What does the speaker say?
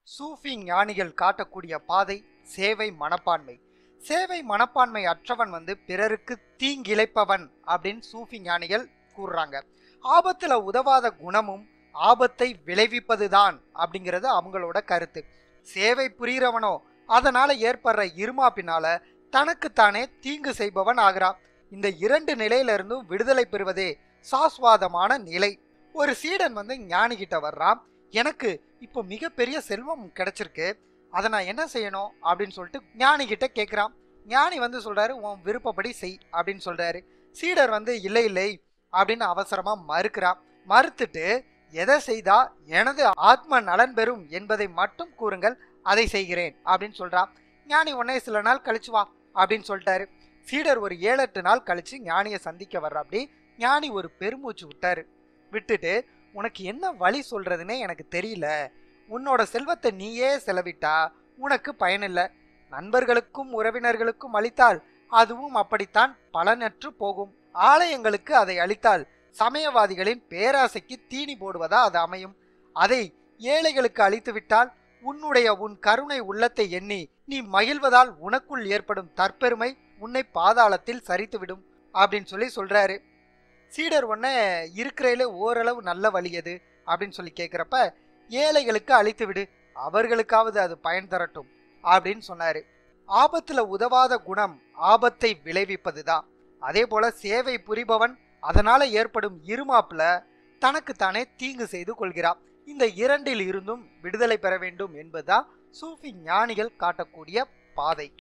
சூஃபி ஞானிகள் காட்டக்கூடிய பாதை சேவை மனப்பான்மை சேவை மனப்பான்மை அற்றவன் வந்து பிறருக்கு தீங்கிழைப்பவன் அப்படின்னு சூஃபி ஞானிகள் கூறுறாங்க ஆபத்துல உதவாத குணமும் ஆபத்தை விளைவிப்பதுதான் அப்படிங்கிறது அவங்களோட கருத்து சேவை புரிகிறவனோ அதனால ஏற்படுற இருமாப்பினால தனக்குத்தானே தீங்கு செய்பவன் ஆகிறான் இந்த இரண்டு நிலையிலிருந்தும் விடுதலை பெறுவதே சாஸ்வாதமான நிலை ஒரு சீடன் வந்து ஞானி கிட்ட வர்றான் எனக்கு இப்போ மிகப்பெரிய செல்வம் கிடைச்சிருக்கு அதை நான் என்ன செய்யணும் அப்படின்னு சொல்லிட்டு ஞானி கிட்ட கேட்குறான் ஞானி வந்து சொல்றாரு உன் விருப்பப்படி செய் அப்படின்னு சொல்றாரு சீடர் வந்து இல்லை இல்லை அப்படின்னு அவசரமா மறுக்கிறான் மறுத்துட்டு எதை செய்தா எனது ஆத்ம நலன் பெறும் என்பதை மட்டும் கூறுங்கள் அதை செய்கிறேன் அப்படின்னு சொல்றான் ஞானி உடனே சில நாள் கழிச்சு வா அப்படின்னு சொல்லிட்டாரு சீடர் ஒரு ஏழு எட்டு நாள் கழிச்சு ஞானியை சந்திக்க வர்ற அப்படி ஞானி ஒரு பெருமூச்சு விட்டாரு விட்டுட்டு உனக்கு என்ன வழி சொல்றதுன்னே எனக்கு தெரியல உன்னோட செல்வத்தை நீயே செலவிட்டா உனக்கு பயனில்லை நண்பர்களுக்கும் உறவினர்களுக்கும் அளித்தால் அதுவும் அப்படித்தான் பலனற்று போகும் ஆலயங்களுக்கு அதை அளித்தால் சமயவாதிகளின் பேராசைக்கு தீனி போடுவதா அது அமையும் அதை ஏழைகளுக்கு அளித்துவிட்டால் உன்னுடைய உன் கருணை உள்ளத்தை எண்ணி நீ மகிழ்வதால் உனக்குள் ஏற்படும் தற்பெருமை உன்னை பாதாளத்தில் சரித்துவிடும் அப்படின்னு சொல்லி சொல்றாரு சீடர் உடனே இருக்கிறதுல ஓரளவு நல்ல வழி எது அப்படின்னு சொல்லி கேட்குறப்ப ஏழைகளுக்கு அழித்து விடு அவர்களுக்காவது அது பயன் தரட்டும் அப்படின்னு சொன்னாரு ஆபத்துல உதவாத குணம் ஆபத்தை விளைவிப்பதுதான் அதே போல சேவை புரிபவன் அதனால ஏற்படும் இருமாப்புல தனக்குத்தானே தீங்கு செய்து கொள்கிறான் இந்த இரண்டில் இருந்தும் விடுதலை பெற வேண்டும் என்பதுதான் சூஃபி ஞானிகள் காட்டக்கூடிய பாதை